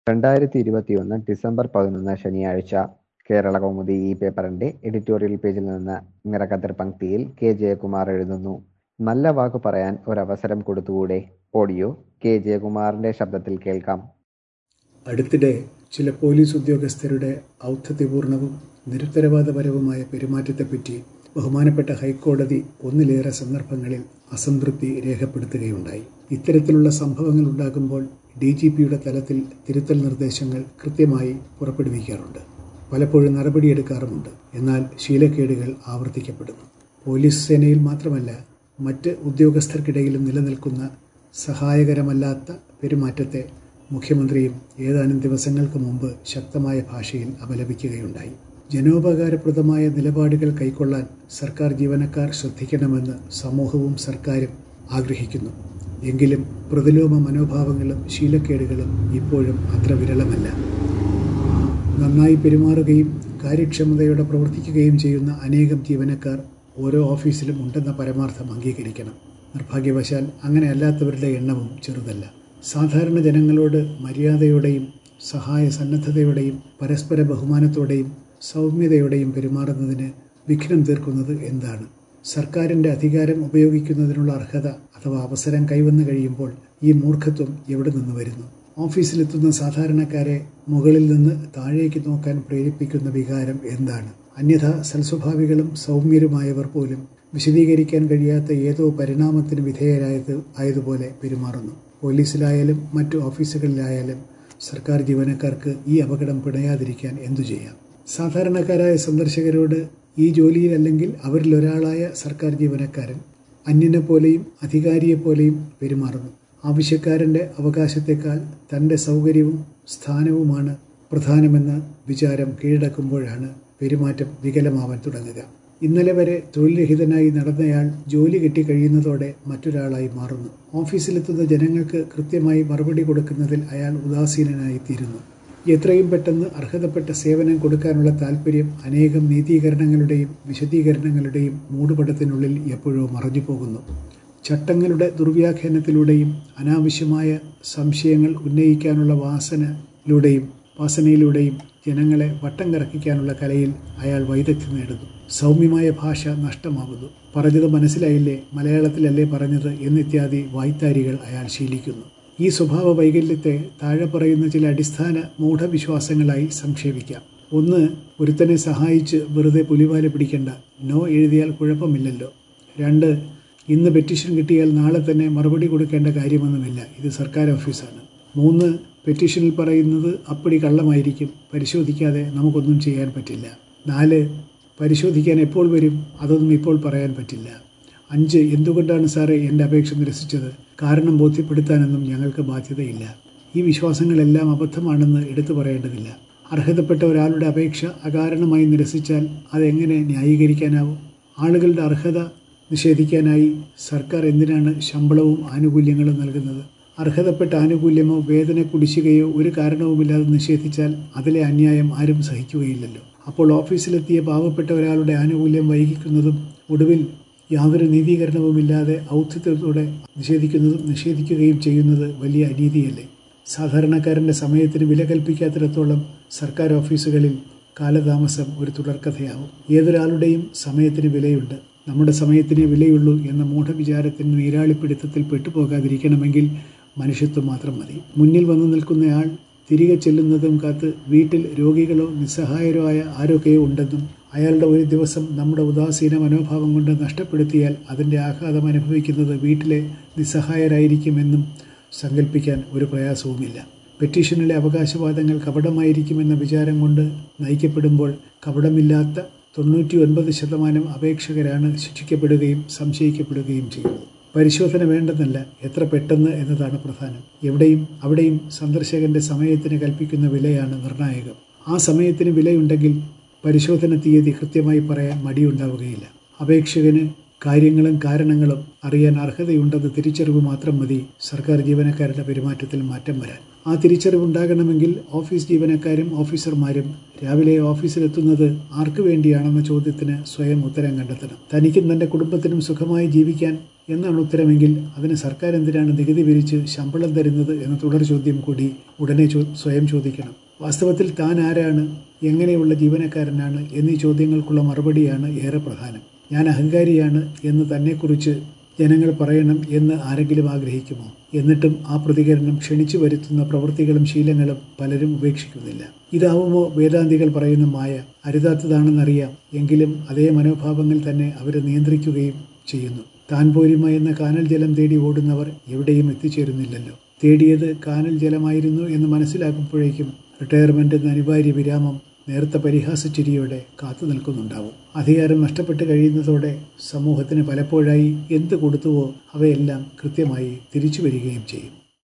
രണ്ടായിരത്തി ഇരുപത്തിയൊന്ന് ഡിസംബർ പതിനൊന്ന് ശനിയാഴ്ച കേരള കൗമുദി ഈ പേപ്പറിന്റെ എഡിറ്റോറിയൽ പേജിൽ നിന്ന് നിറകതിർ പങ്ക്തിയിൽ കെ ജയകുമാർ എഴുതുന്നു നല്ല വാക്ക് പറയാൻ ഒരവസരം കൊടുത്തുകൂടെ ഓഡിയോ കെ ജയകുമാറിന്റെ ശബ്ദത്തിൽ കേൾക്കാം അടുത്തിടെ ചില പോലീസ് ഉദ്യോഗസ്ഥരുടെ ഔദ്ധത്യപൂർണവും നിരുത്തരവാദപരവുമായ പെരുമാറ്റത്തെപ്പറ്റി ബഹുമാനപ്പെട്ട ഹൈക്കോടതി ഒന്നിലേറെ സന്ദർഭങ്ങളിൽ അസംതൃപ്തി രേഖപ്പെടുത്തുകയുണ്ടായി ഇത്തരത്തിലുള്ള സംഭവങ്ങൾ ഉണ്ടാകുമ്പോൾ ഡി ജി പിയുടെ തലത്തിൽ തിരുത്തൽ നിർദ്ദേശങ്ങൾ കൃത്യമായി പുറപ്പെടുവിക്കാറുണ്ട് പലപ്പോഴും നടപടിയെടുക്കാറുമുണ്ട് എന്നാൽ ശീലക്കേടുകൾ ആവർത്തിക്കപ്പെടുന്നു പോലീസ് സേനയിൽ മാത്രമല്ല മറ്റ് ഉദ്യോഗസ്ഥർക്കിടയിലും നിലനിൽക്കുന്ന സഹായകരമല്ലാത്ത പെരുമാറ്റത്തെ മുഖ്യമന്ത്രിയും ഏതാനും ദിവസങ്ങൾക്ക് മുമ്പ് ശക്തമായ ഭാഷയിൽ അപലപിക്കുകയുണ്ടായി ജനോപകാരപ്രദമായ നിലപാടുകൾ കൈക്കൊള്ളാൻ സർക്കാർ ജീവനക്കാർ ശ്രദ്ധിക്കണമെന്ന് സമൂഹവും സർക്കാരും ആഗ്രഹിക്കുന്നു എങ്കിലും പ്രതിലോമ മനോഭാവങ്ങളും ശീലക്കേടുകളും ഇപ്പോഴും അത്ര വിരളമല്ല നന്നായി പെരുമാറുകയും കാര്യക്ഷമതയോടെ പ്രവർത്തിക്കുകയും ചെയ്യുന്ന അനേകം ജീവനക്കാർ ഓരോ ഓഫീസിലും ഉണ്ടെന്ന പരമാർത്ഥം അംഗീകരിക്കണം നിർഭാഗ്യവശാൽ അങ്ങനെ അല്ലാത്തവരുടെ എണ്ണവും ചെറുതല്ല സാധാരണ ജനങ്ങളോട് മര്യാദയോടെയും സഹായ സന്നദ്ധതയോടെയും പരസ്പര ബഹുമാനത്തോടെയും സൗമ്യതയോടെയും പെരുമാറുന്നതിന് വിഘ്നം തീർക്കുന്നത് എന്താണ് സർക്കാരിൻ്റെ അധികാരം ഉപയോഗിക്കുന്നതിനുള്ള അർഹത അഥവാ അവസരം കൈവന്നു കഴിയുമ്പോൾ ഈ മൂർഖത്വം എവിടെ നിന്ന് വരുന്നു ഓഫീസിലെത്തുന്ന സാധാരണക്കാരെ മുകളിൽ നിന്ന് താഴേക്ക് നോക്കാൻ പ്രേരിപ്പിക്കുന്ന വികാരം എന്താണ് അന്യഥ സൽസ്വഭാവികളും സൗമ്യരുമായവർ പോലും വിശദീകരിക്കാൻ കഴിയാത്ത ഏതോ പരിണാമത്തിന് വിധേയരായത് ആയതുപോലെ പെരുമാറുന്നു പോലീസിലായാലും മറ്റു ഓഫീസുകളിലായാലും സർക്കാർ ജീവനക്കാർക്ക് ഈ അപകടം പിണയാതിരിക്കാൻ എന്തു ചെയ്യാം സാധാരണക്കാരായ സന്ദർശകരോട് ഈ ജോലിയിലല്ലെങ്കിൽ അവരിൽ ഒരാളായ സർക്കാർ ജീവനക്കാരൻ അന്യനെ പോലെയും അധികാരിയെപ്പോലെയും പെരുമാറുന്നു ആവശ്യക്കാരൻ്റെ അവകാശത്തേക്കാൾ തൻ്റെ സൗകര്യവും സ്ഥാനവുമാണ് പ്രധാനമെന്ന വിചാരം കീഴടക്കുമ്പോഴാണ് പെരുമാറ്റം വികലമാവാൻ തുടങ്ങുക ഇന്നലെ വരെ തൊഴിൽരഹിതനായി നടന്നയാൾ ജോലി കിട്ടിക്കഴിയുന്നതോടെ മറ്റൊരാളായി മാറുന്നു ഓഫീസിലെത്തുന്ന ജനങ്ങൾക്ക് കൃത്യമായി മറുപടി കൊടുക്കുന്നതിൽ അയാൾ ഉദാസീനനായിത്തീരുന്നു എത്രയും പെട്ടെന്ന് അർഹതപ്പെട്ട സേവനം കൊടുക്കാനുള്ള താല്പര്യം അനേകം നീതീകരണങ്ങളുടെയും വിശദീകരണങ്ങളുടെയും മൂടുപടത്തിനുള്ളിൽ എപ്പോഴോ മറഞ്ഞു പോകുന്നു ചട്ടങ്ങളുടെ ദുർവ്യാഖ്യാനത്തിലൂടെയും അനാവശ്യമായ സംശയങ്ങൾ ഉന്നയിക്കാനുള്ള വാസനയിലൂടെയും വാസനയിലൂടെയും ജനങ്ങളെ വട്ടം കറക്കിക്കാനുള്ള കലയിൽ അയാൾ വൈദഗ്ധ്യം നേടുന്നു സൗമ്യമായ ഭാഷ നഷ്ടമാകുന്നു പറഞ്ഞത് മനസ്സിലായില്ലേ മലയാളത്തിലല്ലേ പറഞ്ഞത് എന്നിത്യാദി വായ്ത്താരികൾ അയാൾ ശീലിക്കുന്നു ഈ സ്വഭാവ വൈകല്യത്തെ താഴെ പറയുന്ന ചില അടിസ്ഥാന മൂഢവിശ്വാസങ്ങളായി സംക്ഷേപിക്കാം ഒന്ന് ഒരുത്തനെ സഹായിച്ച് വെറുതെ പുലിവാല പിടിക്കേണ്ട നോ എഴുതിയാൽ കുഴപ്പമില്ലല്ലോ രണ്ട് ഇന്ന് പെറ്റീഷൻ കിട്ടിയാൽ നാളെ തന്നെ മറുപടി കൊടുക്കേണ്ട കാര്യമൊന്നുമില്ല ഇത് സർക്കാർ ഓഫീസാണ് മൂന്ന് പെറ്റീഷനിൽ പറയുന്നത് അപ്പടി കള്ളമായിരിക്കും പരിശോധിക്കാതെ നമുക്കൊന്നും ചെയ്യാൻ പറ്റില്ല നാല് പരിശോധിക്കാൻ എപ്പോൾ വരും അതൊന്നും ഇപ്പോൾ പറയാൻ പറ്റില്ല അഞ്ച് എന്തുകൊണ്ടാണ് സാറേ എൻ്റെ അപേക്ഷ നിരസിച്ചത് കാരണം ബോധ്യപ്പെടുത്താനൊന്നും ഞങ്ങൾക്ക് ബാധ്യതയില്ല ഈ വിശ്വാസങ്ങളെല്ലാം അബദ്ധമാണെന്ന് എടുത്തു പറയേണ്ടതില്ല അർഹതപ്പെട്ട ഒരാളുടെ അപേക്ഷ അകാരണമായി നിരസിച്ചാൽ അതെങ്ങനെ ന്യായീകരിക്കാനാവും ആളുകളുടെ അർഹത നിഷേധിക്കാനായി സർക്കാർ എന്തിനാണ് ശമ്പളവും ആനുകൂല്യങ്ങളും നൽകുന്നത് അർഹതപ്പെട്ട ആനുകൂല്യമോ വേതന കുടിശ്ശികയോ ഒരു കാരണവുമില്ലാതെ നിഷേധിച്ചാൽ അതിലെ അന്യായം ആരും സഹിക്കുകയില്ലല്ലോ അപ്പോൾ ഓഫീസിലെത്തിയ പാവപ്പെട്ട ഒരാളുടെ ആനുകൂല്യം വൈകിക്കുന്നതും ഒടുവിൽ യാതൊരു നീതീകരണവുമില്ലാതെ ഔദ്ധ്യത്തോടെ നിഷേധിക്കുന്നതും നിഷേധിക്കുകയും ചെയ്യുന്നത് വലിയ അനീതിയല്ലേ സാധാരണക്കാരൻ്റെ സമയത്തിന് വില കൽപ്പിക്കാത്തിടത്തോളം സർക്കാർ ഓഫീസുകളിൽ കാലതാമസം ഒരു തുടർക്കഥയാവും ഏതൊരാളുടെയും സമയത്തിന് വിലയുണ്ട് നമ്മുടെ സമയത്തിനേ വിലയുള്ളൂ എന്ന മൂഢവിചാരത്തിന് നീരാളിപ്പിടുത്തത്തിൽ പെട്ടുപോകാതിരിക്കണമെങ്കിൽ മനുഷ്യത്വം മാത്രം മതി മുന്നിൽ വന്നു നിൽക്കുന്നയാൾ തിരികെ ചെല്ലുന്നതും കാത്ത് വീട്ടിൽ രോഗികളോ നിസ്സഹായരോ ആയ ആരൊക്കെയോ ഉണ്ടെന്നും അയാളുടെ ഒരു ദിവസം നമ്മുടെ ഉദാസീന മനോഭാവം കൊണ്ട് നഷ്ടപ്പെടുത്തിയാൽ അതിൻ്റെ ആഘാതം അനുഭവിക്കുന്നത് വീട്ടിലെ നിസ്സഹായരായിരിക്കുമെന്നും സങ്കല്പിക്കാൻ ഒരു പ്രയാസവുമില്ല പെറ്റീഷനിലെ അവകാശവാദങ്ങൾ കപടമായിരിക്കുമെന്ന വിചാരം കൊണ്ട് നയിക്കപ്പെടുമ്പോൾ കപടമില്ലാത്ത തൊണ്ണൂറ്റി ഒൻപത് ശതമാനം അപേക്ഷകരാണ് ശിക്ഷിക്കപ്പെടുകയും സംശയിക്കപ്പെടുകയും ചെയ്യുന്നത് പരിശോധന വേണ്ടെന്നല്ല എത്ര പെട്ടെന്ന് എന്നതാണ് പ്രധാനം എവിടെയും അവിടെയും സന്ദർശകന്റെ സമയത്തിന് കൽപ്പിക്കുന്ന വിലയാണ് നിർണായകം ആ സമയത്തിന് വിലയുണ്ടെങ്കിൽ പരിശോധന തീയതി കൃത്യമായി പറയാൻ മടിയുണ്ടാവുകയില്ല അപേക്ഷകന് കാര്യങ്ങളും കാരണങ്ങളും അറിയാൻ അർഹതയുണ്ടെന്ന് തിരിച്ചറിവ് മാത്രം മതി സർക്കാർ ജീവനക്കാരുടെ പെരുമാറ്റത്തിൽ മാറ്റം വരാൻ ആ തിരിച്ചറിവുണ്ടാകണമെങ്കിൽ ഓഫീസ് ജീവനക്കാരും ഓഫീസർമാരും രാവിലെ ഓഫീസിലെത്തുന്നത് ആർക്കു വേണ്ടിയാണെന്ന ചോദ്യത്തിന് സ്വയം ഉത്തരം കണ്ടെത്തണം തനിക്കും തൻ്റെ കുടുംബത്തിനും സുഖമായി ജീവിക്കാൻ എന്നാണ് ഉത്തരമെങ്കിൽ അതിന് സർക്കാർ എന്തിനാണ് നികുതി പിരിച്ച് ശമ്പളം തരുന്നത് എന്ന തുടർ ചോദ്യം കൂടി ഉടനെ ചോ സ്വയം ചോദിക്കണം വാസ്തവത്തിൽ താൻ ആരാണ് എങ്ങനെയുള്ള ജീവനക്കാരനാണ് എന്നീ ചോദ്യങ്ങൾക്കുള്ള മറുപടിയാണ് ഏറെ പ്രധാനം ഞാൻ അഹങ്കാരിയാണ് എന്ന് തന്നെക്കുറിച്ച് ജനങ്ങൾ പറയണം എന്ന് ആരെങ്കിലും ആഗ്രഹിക്കുമോ എന്നിട്ടും ആ പ്രതികരണം ക്ഷണിച്ചു വരുത്തുന്ന പ്രവൃത്തികളും ശീലങ്ങളും പലരും ഉപേക്ഷിക്കുന്നില്ല ഇതാവുമോ വേദാന്തികൾ പറയുന്ന മായ അരുതാത്തതാണെന്നറിയാം എങ്കിലും അതേ മനോഭാവങ്ങൾ തന്നെ അവരെ നിയന്ത്രിക്കുകയും ചെയ്യുന്നു താൻ പോരിമ എന്ന കാനൽ ജലം തേടി ഓടുന്നവർ എവിടെയും എത്തിച്ചേരുന്നില്ലല്ലോ തേടിയത് കാനൽ ജലമായിരുന്നു എന്ന് മനസ്സിലാക്കുമ്പോഴേക്കും റിട്ടയർമെന്റ് എന്ന അനിവാര്യ വിരാമം നേരത്തെ പരിഹാസച്ചിരിയോടെ കാത്തു നിൽക്കുന്നുണ്ടാവും അധികാരം നഷ്ടപ്പെട്ട് കഴിയുന്നതോടെ സമൂഹത്തിന് പലപ്പോഴായി എന്ത് കൊടുത്തുവോ അവയെല്ലാം കൃത്യമായി തിരിച്ചു വരികയും ചെയ്യും